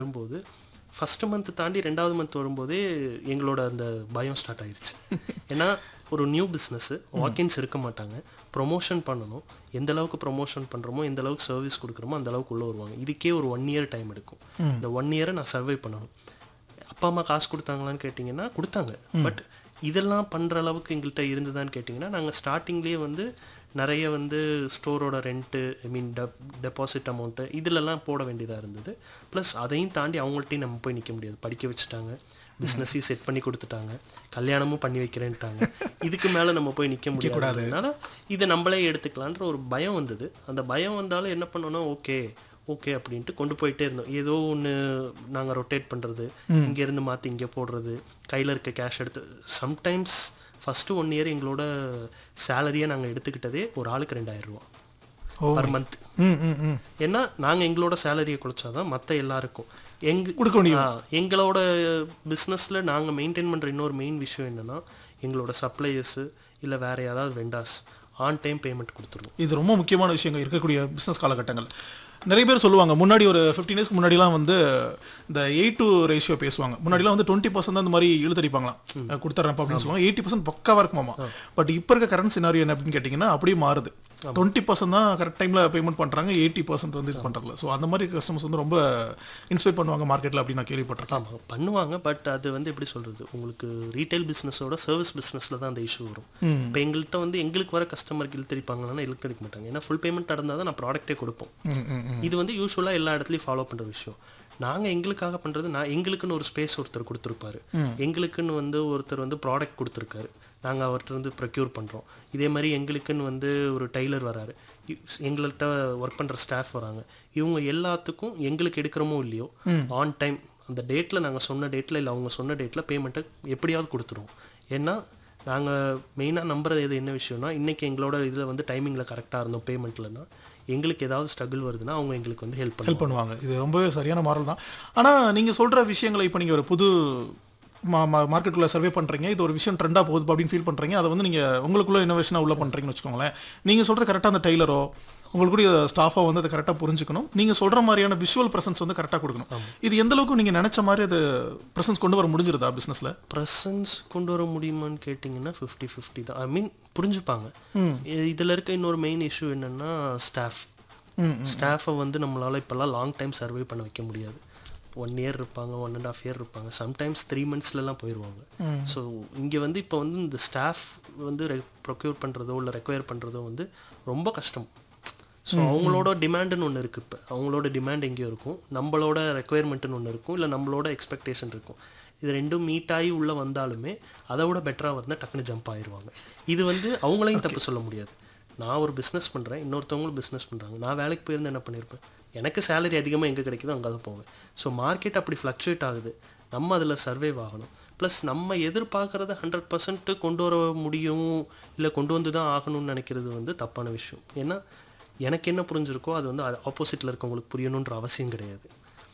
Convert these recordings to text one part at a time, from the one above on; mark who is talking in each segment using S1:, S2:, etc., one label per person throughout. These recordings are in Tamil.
S1: வரும்போது ஃபஸ்ட்டு மந்த் தாண்டி ரெண்டாவது மந்த் வரும்போதே எங்களோட அந்த பயம் ஸ்டார்ட் ஆயிருச்சு ஏன்னா ஒரு நியூ பிஸ்னஸ்ஸு வாக்கின்ஸ் இருக்க மாட்டாங்க ப்ரொமோஷன் பண்ணணும் எந்த அளவுக்கு ப்ரொமோஷன் பண்ணுறோமோ எந்த அளவுக்கு சர்வீஸ் கொடுக்குறோமோ அந்த அளவுக்கு உள்ளே வருவாங்க இதுக்கே ஒரு ஒன் இயர் டைம் எடுக்கும் இந்த ஒன் இயரை நான் சர்வை பண்ணணும் அப்பா அம்மா காசு கொடுத்தாங்களான்னு கேட்டிங்கன்னா கொடுத்தாங்க பட் இதெல்லாம் பண்ணுற அளவுக்கு எங்கள்கிட்ட இருந்ததான்னு கேட்டிங்கன்னா நாங்கள் ஸ்டார்டிங்லேயே வந்து நிறைய வந்து ஸ்டோரோட rent I mean dep deposit amount இதிலெல்லாம் போட வேண்டியதாக இருந்தது ப்ளஸ் அதையும் தாண்டி அவங்கள்ட்டையும் நம்ம போய் நிற்க முடியாது படிக்க வச்சுட்டாங்க பிஸ்னஸையும் செட் பண்ணி கொடுத்துட்டாங்க கல்யாணமும் பண்ணி வைக்கிறேன்ட்டாங்க இதுக்கு மேலே நம்ம போய் நிற்க முடியாதுனால இதை நம்மளே எடுத்துக்கலான்ற ஒரு பயம் வந்தது அந்த பயம் வந்தாலும் என்ன பண்ணோன்னா ஓகே ஓகே அப்படின்ட்டு கொண்டு போயிட்டே இருந்தோம் ஏதோ ஒன்று நாங்கள் ரொட்டேட் பண்ணுறது இங்கேருந்து மாற்றி இங்கே போடுறது கையில் இருக்க கேஷ் எடுத்து சம்டைம்ஸ் ஃபஸ்ட்டு ஒன் இயர் எங்களோட சேலரியை நாங்கள் எடுத்துக்கிட்டதே ஒரு ஆளுக்கு ரெண்டாயிரம் ரூபா
S2: ஓ
S1: பர் மந்த்
S2: ம் ம் ம்
S1: ஏன்னா நாங்கள் எங்களோட சேலரியை குறைச்சாதான் மற்ற எல்லாருக்கும் எங்க
S2: கொடுக்க முடியும்.
S1: ஆ, எங்களோட பிஸ்னஸில் நாங்கள் மெயின்டைன் பண்ணுற இன்னொரு மெயின் விஷயம் என்னென்னா எங்களோட சப்ளையர்ஸு இல்லை வேறு யாராவது வெண்டாஸ் ஆன் டைம் பேமெண்ட் கொடுத்துருவோம்
S2: இது ரொம்ப முக்கியமான விஷயங்கள் இருக்கக்கூடிய பிஸ்னஸ் காலகட்டங்கள் நிறைய பேர் சொல்லுவாங்க முன்னாடி ஒரு ஃபிஃப்டீன் இயர்ஸ்க்கு முன்னாடிலாம் வந்து இந்த எயிட் டு ரேஷியோ பேசுவாங்க முன்னாடிலாம் வந்து டுவெண்ட்டி பர்சன்ட் தான் இந்த மாதிரி இழுத்தடிப்பாங்களாம் கொடுத்துட்றேன் அப்படின்னு சொல்லுவாங்க எயிட்டி பர்சன்ட் பக்காவாக இருக்குமாமா பட் இப்போ இருக்க கரண்ட் சினாரியோ என்ன அப்படின்னு கேட்டிங்கன்னா அப்படியே மாறுது டுவெண்ட்டி பர்சன்ட் தான் கரெக்ட் டைமில் பேமெண்ட் பண்ணுறாங்க எயிட்டி பர்சன்ட் வந்து இது பண்ணுறதுல ஸோ அந்த மாதிரி கஸ்டமர்ஸ் வந்து ரொம்ப இன்ஸ்பைர் பண்ணுவாங்க மார்க்கெட்டில் அப்படின்னு நான் கேள்விப்பட்டிருக்கேன்
S1: ஆமாம் பண்ணுவாங்க பட் அது வந்து எப்படி சொல்கிறது உங்களுக்கு ரீட்டைல் பிஸ்னஸோட சர்வீஸ் பிஸ்னஸில் தான் அந்த இஷ்யூ வரும் இப்போ எங்கள்கிட்ட வந்து எங்களுக்கு வர கஸ்டமருக்கு இழுத்தடிப்பாங்கன்னா இழுத்தடிக்க மாட்டாங்க ஏன்னா ஃபுல் பேமெண்ட் நடந்தால் தான் நான் ப்ராடக்ட்டே கொடுப்போம்
S2: ம் ம் ம்
S1: இது வந்து யூஸ்வலாக எல்லா இடத்துலையும் ஃபாலோ பண்ணுற விஷயம் நாங்கள் எங்களுக்காக பண்ணுறது நான் எங்களுக்குன்னு ஒரு ஸ்பேஸ் ஒருத்தர் கொடுத்துருப்பாரு எங்களுக்குன்னு வந்து ஒருத்தர் வந்து ப்ராடக்ட் கொடுத்துருக்காரு நாங்கள் அவர்கிட்ட வந்து ப்ரொக்யூர் பண்ணுறோம் இதே மாதிரி எங்களுக்குன்னு வந்து ஒரு டெய்லர் வராரு இ- எங்கள்கிட்ட ஒர்க் பண்ணுற ஸ்டாஃப் வராங்க இவங்க எல்லாத்துக்கும் எங்களுக்கு எடுக்கிறோமோ இல்லையோ ஆன் டைம் அந்த டேட்டில் நாங்கள் சொன்ன டேட்டில் இல்லை அவங்க சொன்ன டேட்டில் பேமெண்ட்டை எப்படியாவது கொடுத்துருவோம் ஏன்னா நாங்கள் மெயினாக நம்புறது எது என்ன விஷயம்னா இன்றைக்கி எங்களோட இதில் வந்து டைமிங்கில் கரெக்டாக இருந்தோம் பேமெண்ட்லனா எங்களுக்கு ஏதாவது ஸ்ட்ரகிள் வருதுன்னா அவங்க எங்களுக்கு வந்து ஹெல்ப் பண்ணுவாங்க
S2: ஹெல்ப் பண்ணுவாங்க இது ரொம்பவே சரியான மாடல் தான் ஆனால் நீங்கள் சொல்கிற விஷயங்களை இப்போ நீங்கள் ஒரு புது மா மார்க்கெட்டுக்குள்ளே சர்வே பண்ணுறீங்க இது ஒரு விஷயம் ட்ரெண்டாக போகுது அப்படின்னு ஃபீல் பண்ணுறீங்க அதை வந்து நீங்கள் உங்களுக்குள்ள இன்னோவேஷனாக உள்ள பண்ணுறீங்கன்னு வச்சுக்கோங்களேன் நீங்கள் சொல்கிறது கரெக்டாக அந்த டெய்லரோ உங்களுக்குடைய ஸ்டாஃபாக வந்து அதை கரெக்டாக புரிஞ்சுக்கணும் நீங்கள் சொல்கிற மாதிரியான விஷுவல் ப்ரெசன்ஸ் வந்து கரெக்டாக கொடுக்கணும் இது எந்த அளவுக்கு நீங்கள் நினச்ச மாதிரி அது ப்ரெசன்ஸ் கொண்டு வர முடிஞ்சிருதா பிஸ்னஸில்
S1: ப்ரெசன்ஸ் கொண்டு வர முடியுமான்னு கேட்டிங்கன்னா ஃபிஃப்டி ஃபிஃப்டி தான் ஐ மீன் புரிஞ்சுப்பாங்க இதில் இருக்க இன்னொரு மெயின் இஷ்யூ என்னென்னா ஸ்டாஃப் ஸ்டாஃபை வந்து நம்மளால் இப்போல்லாம் லாங் டைம் சர்வே பண்ண வைக்க முடியாது ஒன் இயர் இருப்பாங்க ஒன் அண்ட் ஆஃப் இயர் இருப்பாங்க சம்டைம்ஸ் த்ரீ மந்த்ஸ்லலாம் போயிடுவாங்க ஸோ இங்கே வந்து இப்போ வந்து இந்த ஸ்டாஃப் வந்து ப்ரொக்யூர் பண்ணுறதோ இல்லை ரெக்வயர் பண்ணுறதோ வந்து ரொம்ப கஷ்டம் ஸோ அவங்களோட டிமாண்டுன்னு ஒன்று இருக்குது இப்போ அவங்களோட டிமாண்ட் எங்கேயோ இருக்கும் நம்மளோட ரெக்குயர்மெண்ட்டுன்னு ஒன்று இருக்கும் இல்லை நம்மளோட எக்ஸ்பெக்டேஷன் இருக்கும் இது ரெண்டும் மீட் ஆகி உள்ளே வந்தாலுமே அதை விட பெட்டராக வந்தால் டக்குன்னு ஜம்ப் ஆயிடுவாங்க இது வந்து அவங்களையும் தப்பு சொல்ல முடியாது நான் ஒரு பிஸ்னஸ் பண்ணுறேன் இன்னொருத்தவங்களும் பிஸ்னஸ் பண்ணுறாங்க நான் வேலைக்கு போயிருந்து என்ன பண்ணியிருப்பேன் எனக்கு சேலரி அதிகமாக எங்கே கிடைக்குதோ அங்கே தான் போவேன் ஸோ மார்க்கெட் அப்படி ஃப்ளக்சுவேட் ஆகுது நம்ம அதில் சர்வைவ் ஆகணும் ப்ளஸ் நம்ம எதிர்பார்க்குறத ஹண்ட்ரட் பர்சன்ட் கொண்டு வர முடியும் இல்லை கொண்டு வந்து தான் ஆகணும்னு நினைக்கிறது வந்து தப்பான விஷயம் ஏன்னா எனக்கு என்ன புரிஞ்சிருக்கோ அது வந்து ஆப்போசிட்டில் இருக்கவங்களுக்கு புரியணுன்ற அவசியம் கிடையாது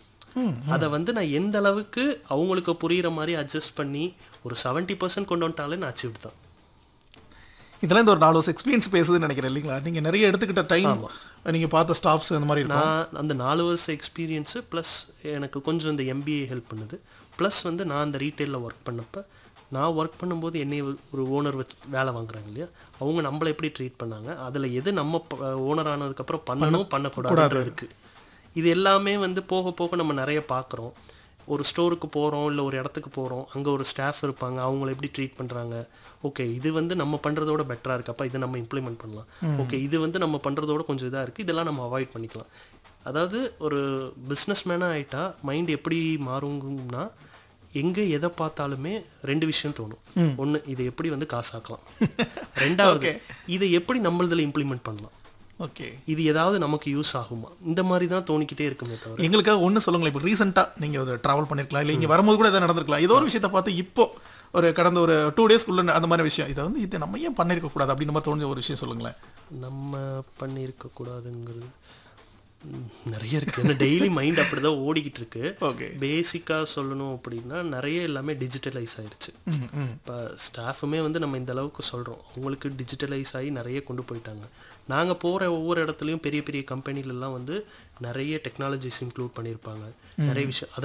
S1: அதை வந்து நான் எந்த அளவுக்கு அவங்களுக்கு புரியுற மாதிரி அட்ஜஸ்ட் பண்ணி ஒரு செவன்ட்டி பர்சன்ட் கொண்டு வந்துட்டாலே நான் அச்சீவ் தான்
S2: இதெல்லாம் இந்த ஒரு நாலு வருஷம் எக்ஸ்பீரியன்ஸ் பேசுதுன்னு நினைக்கிறேன் இல்லைங்களா நீங்கள் நிறைய எடுத்துக்கிட்ட டைம் நீங்கள் பார்த்த ஸ்டாஃப்ஸ் அந்த மாதிரி இருக்கும்
S1: நான் அந்த நாலு வருஷம் எக்ஸ்பீரியன்ஸு ப்ளஸ் எனக்கு கொஞ்சம் இந்த எம்பிஏ ஹெல்ப் பண்ணுது ப்ளஸ் வந்து நான் அந்த ரீட்டெயிலில் ஒர்க் பண்ணப்போ நான் ஒர்க் பண்ணும்போது என்னை ஒரு ஓனர் வச்சு வேலை வாங்குறாங்க இல்லையா அவங்க நம்மளை எப்படி ட்ரீட் பண்ணாங்க அதில் எது நம்ம ஓனர் ஆனதுக்கப்புறம் பண்ணணும் பண்ணக்கூடாது இருக்குது இது எல்லாமே வந்து போக போக நம்ம நிறைய பார்க்குறோம் ஒரு ஸ்டோருக்கு போகிறோம் இல்லை ஒரு இடத்துக்கு போகிறோம் அங்கே ஒரு ஸ்டாஃப் இருப்பாங்க அவங்கள எப்படி ட்ரீட் பண்ணுறாங்க ஓகே இது வந்து நம்ம பண்ணுறதோட பெட்டராக இருக்கு அப்போ இதை நம்ம இம்ப்ளிமெண்ட் பண்ணலாம் ஓகே இது வந்து நம்ம பண்ணுறதோட கொஞ்சம் இதாக இருக்குது இதெல்லாம் நம்ம அவாய்ட் பண்ணிக்கலாம் அதாவது ஒரு பிஸ்னஸ் மேனாக ஆகிட்டா மைண்ட் எப்படி மாறுங்கன்னா எங்கே எதை பார்த்தாலுமே ரெண்டு விஷயம் தோணும் ஒன்று இதை எப்படி வந்து காசாக்கலாம் ரெண்டாவது இதை எப்படி நம்மளதில் இம்ப்ளிமெண்ட் பண்ணலாம்
S2: ஓகே
S1: இது ஏதாவது நமக்கு யூஸ் ஆகுமா இந்த மாதிரி தான் தோணிக்கிட்டே இருக்குமே தவிர
S2: எங்களுக்காக ஒன்று சொல்லுங்களேன் இப்போ ரீசெண்டாக நீங்கள் ஒரு ட்ராவல் பண்ணிருக்கலாம் இல்லை இங்கே வரும்போது கூட எதாவது நடந்திருக்கலாம் ஏதோ ஒரு விஷயத்தை பார்த்து இப்போ ஒரு கடந்த ஒரு டூ டேஸ்க்குள்ள அந்த மாதிரி விஷயம் இதை வந்து இதை நம்ம ஏன் பண்ணிருக்க கூடாது அப்படின்னு மாதிரி தோணுஞ்ச ஒரு விஷயம் சொல்லுங்களேன்
S1: நம்ம பண்ணியிருக்க கூடாதுங்கிறது ம், நிறைய இருக்கு ஏன்னா டெய்லி மைண்ட் அப்படிதான் ஓடிக்கிட்டு இருக்கு
S2: ஓகே
S1: பேசிக்காக சொல்லணும் அப்படின்னா நிறைய எல்லாமே டிஜிட்டலைஸ் ஆயிருச்சு
S2: ம் ம்
S1: இப்போ ஸ்டாஃபுமே வந்து நம்ம இந்த அளவுக்கு சொல்கிறோம் அவங்களுக்கு டிஜிட்டலைஸ் ஆகி நிறைய கொண்டு போயிட்டாங்க நாங்கள் போகிற ஒவ்வொரு இடத்துலையும் பெரிய பெரிய கம்பெனிலலாம் வந்து நிறைய டெக்னாலஜிஸ் இன்க்ளூட் பண்ணியிருப்பாங்க நிறைய விஷயம்